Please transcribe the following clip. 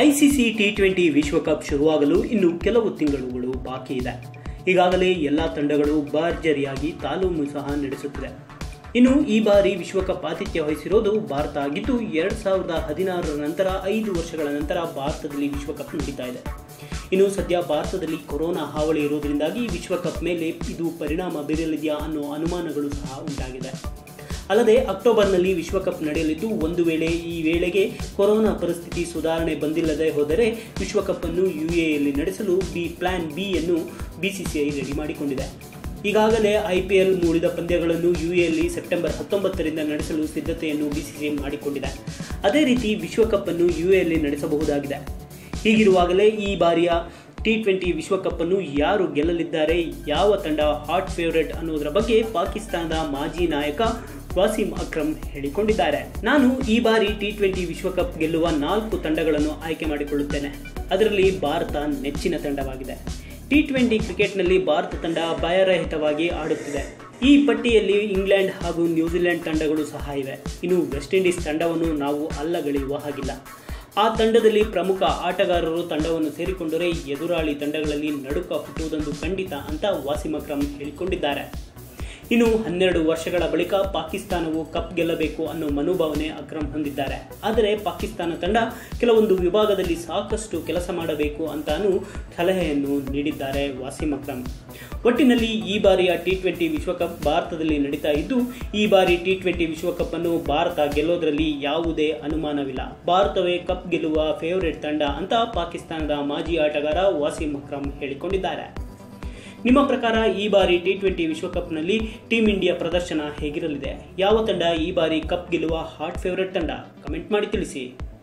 ICC T twenty ವಿಶ್ವಕಪ್ ಶುರುವಾಗಲು ಇನ್ನು ಕೆಲವು ತಿಂಗಳುಗಳು ಬಾಕಿ ಇದೆ ಈಗಾಗಲೇ ಎಲ್ಲ ತಂಡಗಳು ಭರ್ಜರಿಯಾಗಿ ತಾಲೀಮು ಸಹ ನಡೆಸುತ್ತಿದೆ ಇನ್ನು ಈ ಬಾರಿ ವಿಶ್ವಕಪ್ ಆತಿಥ್ಯ ವಹಿಸಿರೋದು ಭಾರತ ಆಗಿದ್ದು ಎರಡ್ ಸಾವಿರದ ಹದಿನಾರರ ನಂತರ ಐದು ವರ್ಷಗಳ ನಂತರ ಭಾರತದಲ್ಲಿ ವಿಶ್ವಕಪ್ ನಡೀತಾ ಇದೆ ಇನ್ನು ಸದ್ಯ ಭಾರತದಲ್ಲಿ ಕೊರೋನಾ ಹಾವಳಿ ಇರೋದ್ರಿಂದಾಗಿ ವಿಶ್ವಕಪ್ ಮೇಲೆ ಇದು ಪರಿಣಾಮ ಬೀರಲಿದೆಯಾ ಅನ್ನೋ ಅನುಮಾನಗಳು ಸಹ ಉಂಟಾಗಿದೆ ಅಲ್ಲದೆ ಅಕ್ಟೋಬರ್ನಲ್ಲಿ ವಿಶ್ವಕಪ್ ನಡೆಯಲಿದ್ದು ಒಂದು ವೇಳೆ ಈ ವೇಳೆಗೆ ಕೊರೋನಾ ಪರಿಸ್ಥಿತಿ ಸುಧಾರಣೆ ಬಂದಿಲ್ಲದೆ ಹೋದರೆ ವಿಶ್ವಕಪ್ ಅನ್ನು ಯುಎಯಲ್ಲಿ ನಡೆಸಲು ಬಿ ಪ್ಲಾನ್ ಬಿ ಅನ್ನು ಬಿಸಿಸಿಐ ರೆಡಿ ಮಾಡಿಕೊಂಡಿದೆ ಈಗಾಗಲೇ ಐಪಿಎಲ್ ಮೂಡಿದ ಪಂದ್ಯಗಳನ್ನು ಯುಎಯಲ್ಲಿ ಸೆಪ್ಟೆಂಬರ್ ಹತ್ತೊಂಬತ್ತರಿಂದ ನಡೆಸಲು ಸಿದ್ಧತೆಯನ್ನು ಬಿಸಿಸಿಐ ಮಾಡಿಕೊಂಡಿದೆ ಅದೇ ರೀತಿ ವಿಶ್ವಕಪ್ ಅನ್ನು ಯುಎಯಲ್ಲಿ ನಡೆಸಬಹುದಾಗಿದೆ ಹೀಗಿರುವಾಗಲೇ ಈ ಬಾರಿಯ ಟಿ ಟ್ವೆಂಟಿ ವಿಶ್ವಕಪ್ ಅನ್ನು ಯಾರು ಗೆಲ್ಲಲಿದ್ದಾರೆ ಯಾವ ತಂಡ ಹಾಟ್ ಫೇವರೇಟ್ ಅನ್ನೋದರ ಬಗ್ಗೆ ಪಾಕಿಸ್ತಾನದ ಮಾಜಿ ನಾಯಕ ವಾಸಿಂ ಅಕ್ರಮ್ ಹೇಳಿಕೊಂಡಿದ್ದಾರೆ ನಾನು ಈ ಬಾರಿ ಟಿ ಟ್ವೆಂಟಿ ವಿಶ್ವಕಪ್ ಗೆಲ್ಲುವ ನಾಲ್ಕು ತಂಡಗಳನ್ನು ಆಯ್ಕೆ ಮಾಡಿಕೊಳ್ಳುತ್ತೇನೆ ಅದರಲ್ಲಿ ಭಾರತ ನೆಚ್ಚಿನ ತಂಡವಾಗಿದೆ ಟಿ ಟ್ವೆಂಟಿ ಕ್ರಿಕೆಟ್ನಲ್ಲಿ ಭಾರತ ತಂಡ ಭಯರಹಿತವಾಗಿ ಆಡುತ್ತಿದೆ ಈ ಪಟ್ಟಿಯಲ್ಲಿ ಇಂಗ್ಲೆಂಡ್ ಹಾಗೂ ನ್ಯೂಜಿಲೆಂಡ್ ತಂಡಗಳು ಸಹ ಇವೆ ಇನ್ನು ವೆಸ್ಟ್ ಇಂಡೀಸ್ ತಂಡವನ್ನು ನಾವು ಅಲ್ಲಗಳೆಯುವ ಹಾಗಿಲ್ಲ ಆ ತಂಡದಲ್ಲಿ ಪ್ರಮುಖ ಆಟಗಾರರು ತಂಡವನ್ನು ಸೇರಿಕೊಂಡರೆ ಎದುರಾಳಿ ತಂಡಗಳಲ್ಲಿ ನಡುಕ ಹುಟ್ಟುವುದೊಂದು ಖಂಡಿತ ಅಂತ ವಾಸಿಂ ಅಕ್ರಮ್ ಹೇಳಿಕೊಂಡಿದ್ದಾರೆ ಇನ್ನು ಹನ್ನೆರಡು ವರ್ಷಗಳ ಬಳಿಕ ಪಾಕಿಸ್ತಾನವು ಕಪ್ ಗೆಲ್ಲಬೇಕು ಅನ್ನೋ ಮನೋಭಾವನೆ ಅಕ್ರಮ್ ಹೊಂದಿದ್ದಾರೆ ಆದರೆ ಪಾಕಿಸ್ತಾನ ತಂಡ ಕೆಲವೊಂದು ವಿಭಾಗದಲ್ಲಿ ಸಾಕಷ್ಟು ಕೆಲಸ ಮಾಡಬೇಕು ಅಂತಾನು ಸಲಹೆಯನ್ನು ನೀಡಿದ್ದಾರೆ ವಾಸಿಂ ಅಕ್ರಮ್ ಒಟ್ಟಿನಲ್ಲಿ ಈ ಬಾರಿಯ ಟಿ ಟ್ವೆಂಟಿ ವಿಶ್ವಕಪ್ ಭಾರತದಲ್ಲಿ ನಡೀತಾ ಇದ್ದು ಈ ಬಾರಿ ಟಿ ಟ್ವೆಂಟಿ ವಿಶ್ವಕಪ್ ಅನ್ನು ಭಾರತ ಗೆಲ್ಲೋದ್ರಲ್ಲಿ ಯಾವುದೇ ಅನುಮಾನವಿಲ್ಲ ಭಾರತವೇ ಕಪ್ ಗೆಲ್ಲುವ ಫೇವರೇಟ್ ತಂಡ ಅಂತ ಪಾಕಿಸ್ತಾನದ ಮಾಜಿ ಆಟಗಾರ ವಾಸಿಂ ಅಕ್ರಮ್ ಹೇಳಿಕೊಂಡಿದ್ದಾರೆ ನಿಮ್ಮ ಪ್ರಕಾರ ಈ ಬಾರಿ ಟಿ ಟ್ವೆಂಟಿ ವಿಶ್ವಕಪ್ನಲ್ಲಿ ಟೀಮ್ ಇಂಡಿಯಾ ಪ್ರದರ್ಶನ ಹೇಗಿರಲಿದೆ ಯಾವ ತಂಡ ಈ ಬಾರಿ ಕಪ್ ಗೆಲ್ಲುವ ಹಾಟ್ ಫೇವರೇಟ್ ತಂಡ ಕಮೆಂಟ್ ಮಾಡಿ ತಿಳಿಸಿ